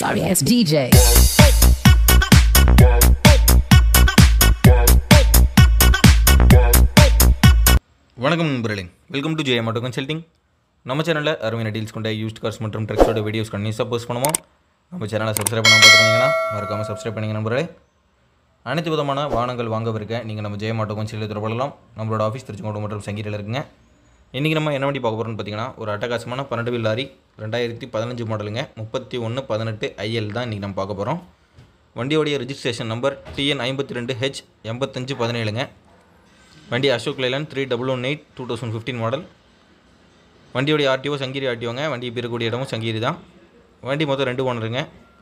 sorry ass DJ. வணக்கம் நண்பர்களே welcome to J auto consulting நம்ம சேனலில் அருமையான டீல்ஸ் கொண்ட யூஸ்ட் கார்ஸ் மற்றும் ட்ரக்ஸோட வீடியோஸ் கண்டிப்பாக போஸ்ட் பண்ணுவோம் நம்ம சேனலை சப்ஸ்கிரைப் பண்ண பார்த்துருந்தீங்கன்னா மறக்காமல் சப்ஸ்கிரைப் பண்ணிங்க நண்பர்களே அனைத்து விதமான வாகனங்கள் வாங்கவிருக்க நீங்கள் நம்ம ஜெயம் ஆட்டோ கன்சல்ட்டில் தொடரலாம் நம்மளோட ஆஃபீஸ் திருச்செங்கோடு மற்றும் சங்கீரில் இருக்குங்க இன்றைக்கி நம்ம என்ன வண்டி பார்க்க போகிறோம்னு பார்த்தீங்கன்னா ஒரு அட்டகாசமான பன்னெண்டு வில் லாரி ரெண்டாயிரத்தி பதினஞ்சு மாடலுங்க முப்பத்தி ஒன்று பதினெட்டு ஐஎல் தான் இன்றைக்கி நம்ம பார்க்க போகிறோம் வண்டியோடைய ரிஜிஸ்ட்ரேஷன் நம்பர் டிஎன் ஐம்பத்தி ரெண்டு ஹெச் எண்பத்தஞ்சு பதினேழுங்க வண்டி Ashok Leyland three double one eight two thousand fifteen model வண்டியோடைய ஆர்டிஓ சங்கீரி ஆர்டிஓங்க வண்டி பெறக்கூடிய இடமும் சங்கீரி தான் வண்டி மொத்தம் ரெண்டு ஓனருங்க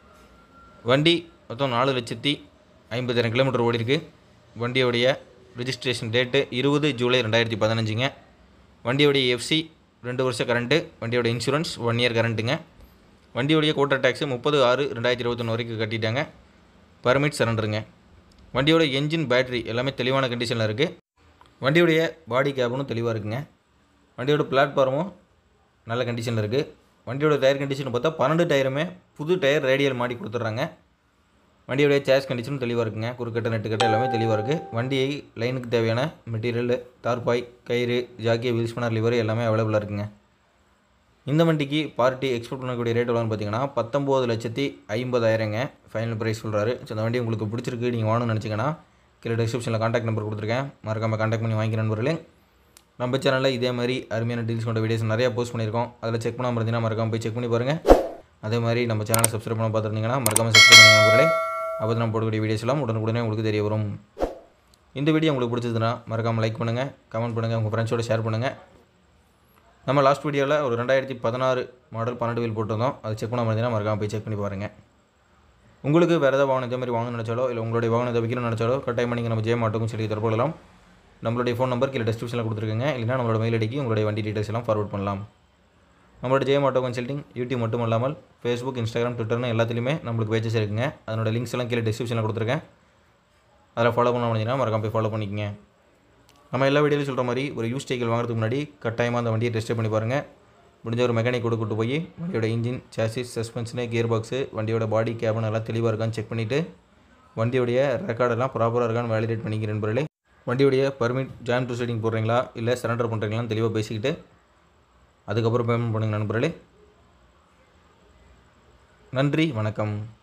வண்டி மொத்தம் நாலு லட்சத்தி ஐம்பதாயிரம் கிலோமீட்டர் ஓடி இருக்கு வண்டியோடைய ரிஜிஸ்ட்ரேஷன் டேட்டு இருபது ஜூலை ரெண்டாயிரத்தி பதினஞ்சுங்க வண்டியோடைய எஃப்சி ரெண்டு வருஷம் கரண்ட்டு வண்டியோட இன்சூரன்ஸ் ஒன் இயர் கரண்ட்டுங்க வண்டியோடைய கோட்டர் டேக்ஸு முப்பது ஆறு ரெண்டாயிரத்தி இருபத்தொன்று வரைக்கும் கட்டிட்டாங்க பர்மிட் சரண்டருங்க வண்டியோட என்ஜின் பேட்டரி எல்லாமே தெளிவான கண்டிஷனில் இருக்குது வண்டியுடைய பாடி கேபனும் தெளிவாக இருக்குங்க வண்டியோட பிளாட்ஃபார்மும் நல்ல கண்டிஷனில் இருக்குது வண்டியோட டயர் கண்டிஷன் பார்த்தா பன்னெண்டு டயருமே புது டயர் ரேடியல் மாடி கொடுத்துட்றாங்க வண்டியோடைய சேஸ் கண்டிஷனும் தெளிவாக இருக்குங்க குறுக்கட்டை நெட்டுக்கட்டை எல்லாமே தெளிவாக இருக்குது வண்டியை லைனுக்கு தேவையான மெட்டீரியல் தார்பாய் கயிறு ஜாக்கி வீல் ஸ்பனர் லிவர் எல்லாமே அவைலபிளாக இருக்குங்க இந்த வண்டிக்கு பார்ட்டி எக்ஸ்போர்ட் பண்ணக்கூடிய ரேட் எவ்வளோன்னு பார்த்தீங்கன்னா பத்தொம்போது லட்சத்தி ஐம்பதாயிரங்க ஃபைனல் ப்ரைஸ் சொல்கிறாரு ஸோ அந்த வண்டி உங்களுக்கு பிடிச்சிருக்கு நீங்கள் வாங்கணும்னு நினச்சிங்கன்னா கீழே டிஸ்கிரிப்ஷனில் காண்டாக்ட் நம்பர் கொடுத்துருக்கேன் மறக்காமல் காண்டாக்ட் பண்ணி வாங்கிக்க நண்பர்களே நம்ம சேனலில் இதே மாதிரி அருமையான டீல்ஸ் கொண்ட வீடியோஸ் நிறையா போஸ்ட் பண்ணியிருக்கோம் அதில் செக் பண்ணாமல் இருந்தீங்கன்னா மறக்காமல் போய் செக் பண்ணி பாருங்கள் அதே மாதிரி நம்ம சேனலை சப்ஸ்கிரைப் பண்ண பார்த்துருந்தீங்கன்னா மறக்காமல் சப்ஸ்கிரைப் பண்ணி நண்பர்களே அப்போ நம்ம போடக்கூடிய வீடியோஸ் எல்லாம் உடனுக்குடனே உங்களுக்கு தெரிய வரும் இந்த வீடியோ உங்களுக்கு பிடிச்சதுன்னா மறக்காமல் லைக் பண்ணுங்கள் கமெண்ட் பண்ணுங்கள் உங்கள் ஃப்ரெண்ட்ஸோட ஷேர் பண்ணுங்கள் நம்ம லாஸ்ட் வீடியோவில் ஒரு ரெண்டாயிரத்தி பதினாறு மாடல் பன்னெண்டு வீல் போட்டிருந்தோம் அது செக் பண்ண முடிஞ்சுன்னா மறக்காம போய் செக் பண்ணி பாருங்கள் உங்களுக்கு வேறு ஏதாவது வாகனம் இதே மாதிரி வாங்கணும்னு நினச்சாலோ இல்லை உங்களுடைய வாகனத்தை விற்கணும்னு நினச்சாலோ கட்டாயம் நீங்கள் நம்ம ஜே மாட்டுக்கும் சொல்லி தரப்படலாம் நம்மளுடைய ஃபோன் நம்பர் கீழே டிஸ்கிரிப்ஷனில் கொடுத்துருக்கேங்க இல்லைனா நம்மளோட மெயில் ஐடிக்கு உங்களுடைய வண்டி டீட்டெயில்ஸ் எல்லாம் ஃபார்வர்ட் பண்ணலாம் நம்மளோட ஜே ஆட்டோ கன்சல்டிங் யூடியூப் மட்டும் இல்லாமல் ஃபேஸ்புக் இன்ஸ்டாகிராம் ட்விட்டர்னு எல்லாத்துலேயுமே நம்மளுக்கு பேஜஸ் இருக்குங்க அதனோட லிங்க்ஸ் எல்லாம் கீழே டிஸ்கிரிப்ஷனில் கொடுத்துருக்கேன் அதில் ஃபாலோ பண்ண முடிஞ்சுன்னா மறக்காம போய் ஃபாலோ பண்ணிக்கங்க நம்ம எல்லா வீடியோலையும் சொல்கிற மாதிரி ஒரு யூஸ் சைக்கிள் வாங்குறதுக்கு முன்னாடி கட்டாயமாக அந்த வண்டியை டெஸ்ட் பண்ணி பாருங்கள் முடிஞ்ச ஒரு மெக்கானிக் கூட கூட்டு போய் வண்டியோட engine chassis suspension gear box வண்டியோட பாடி கேபன் எல்லாம் தெளிவாக இருக்கான்னு செக் பண்ணிவிட்டு வண்டியோடைய ரெக்கார்டெல்லாம் ப்ராப்பராக இருக்கான்னு வேலிடேட் பண்ணிக்கிறேன் நண்பர்களே வண்டியோடைய பர்மிட் ஜாயின் ப்ரொசீடிங் போடுறீங்களா இல்லை சரண்டர் பண்ணுறீங்களான்னு தெளிவாக பேசிக்கிட்டு அதுக்கப்புறம் பேமெண்ட் பண்ணுங்கள் நண்பர்களே நன்றி வணக்கம்